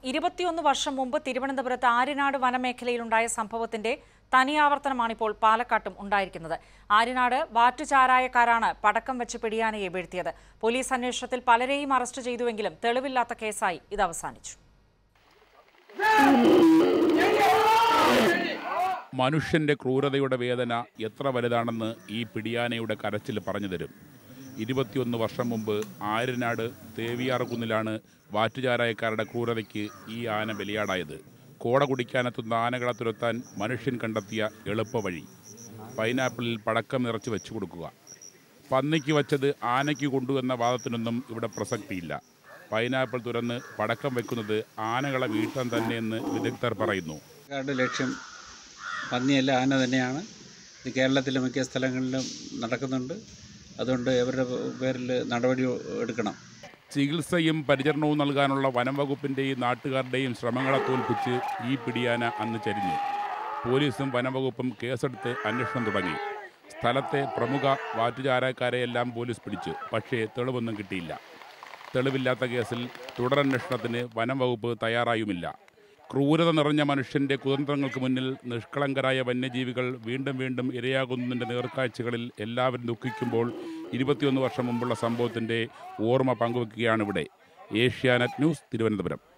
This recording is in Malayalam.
ഇരുപത്തിയൊന്ന് വർഷം മുമ്പ് തിരുവനന്തപുരത്ത് ആര്യനാട് വനമേഖലയിലുണ്ടായ സംഭവത്തിന്റെ തനിയാവർത്തനമാണിപ്പോൾ പാലക്കാട്ടും ഉണ്ടായിരിക്കുന്നത് ആര്യനാട് വാറ്റുചാരായക്കാരാണ് പടക്കം വെച്ച് പിടിയാനയെ വീഴ്ത്തിയത് പോലീസ് അന്വേഷണത്തിൽ പലരെയും അറസ്റ്റ് ചെയ്തുവെങ്കിലും തെളിവില്ലാത്ത കേസായി ഇത് അവസാനിച്ചു മനുഷ്യന്റെ ക്രൂരതയുടെ വേദന എത്ര വലുതാണെന്ന് ഈ പിടിയാനയുടെ കരച്ചിൽ പറഞ്ഞു തരും ഇരുപത്തിയൊന്ന് വർഷം മുമ്പ് ആര്യനാട് തേവിയാർകുന്നിലാണ് വാറ്റുചാരായക്കാരുടെ ക്രൂരതയ്ക്ക് ഈ ആന ബലിയാടായത് കോട കുടിക്കാനെത്തുന്ന ആനകളെ തുരത്താൻ മനുഷ്യൻ കണ്ടെത്തിയ എളുപ്പവഴി പൈനാപ്പിളിൽ പടക്കം നിറച്ച് വെച്ചു കൊടുക്കുക പന്നിക്ക് വച്ചത് ആനയ്ക്ക് കൊണ്ടുവന്ന വാദത്തിനൊന്നും ഇവിടെ പ്രസക്തിയില്ല പൈനാപ്പിൾ തുറന്ന് പടക്കം വെക്കുന്നത് ആനകളെ വീട്ടാൻ തന്നെയെന്ന് വിദഗ്ധർ പറയുന്നു കാരുടെ ലക്ഷ്യം പന്നിയല്ല ആന തന്നെയാണ് ഇത് കേരളത്തിലെ മിക്ക സ്ഥലങ്ങളിലും നടക്കുന്നുണ്ട് അതുകൊണ്ട് ഇവരുടെ പേരിൽ നടപടി എടുക്കണം ചികിത്സയും പരിചരണവും നൽകാനുള്ള വനം വകുപ്പിൻ്റെയും നാട്ടുകാരുടെയും ശ്രമങ്ങളെ തോൽപ്പിച്ച് ഈ പിടിയാന അന്ന് ചരിഞ്ഞു പോലീസും വനംവകുപ്പും കേസെടുത്ത് അന്വേഷണം തുടങ്ങി സ്ഥലത്തെ പ്രമുഖ വാറ്റുചാരക്കാരെയെല്ലാം പോലീസ് പിടിച്ചു പക്ഷേ തെളിവൊന്നും കിട്ടിയില്ല തെളിവില്ലാത്ത കേസിൽ തുടരന്വേഷണത്തിന് വനം വകുപ്പ് തയ്യാറായുമില്ല ക്രൂരത നിറഞ്ഞ മനുഷ്യന്റെ കുതന്ത്രങ്ങൾക്ക് മുന്നിൽ നിഷ്കളങ്കരായ വന്യജീവികൾ വീണ്ടും വീണ്ടും ഇരയാകുന്നതിൻ്റെ നേർക്കാഴ്ചകളിൽ എല്ലാവരും ദുഃഖിക്കുമ്പോൾ ഇരുപത്തിയൊന്ന് വർഷം മുമ്പുള്ള സംഭവത്തിൻ്റെ ഓർമ്മ പങ്കുവെക്കുകയാണിവിടെ ഏഷ്യാനെറ്റ് ന്യൂസ് തിരുവനന്തപുരം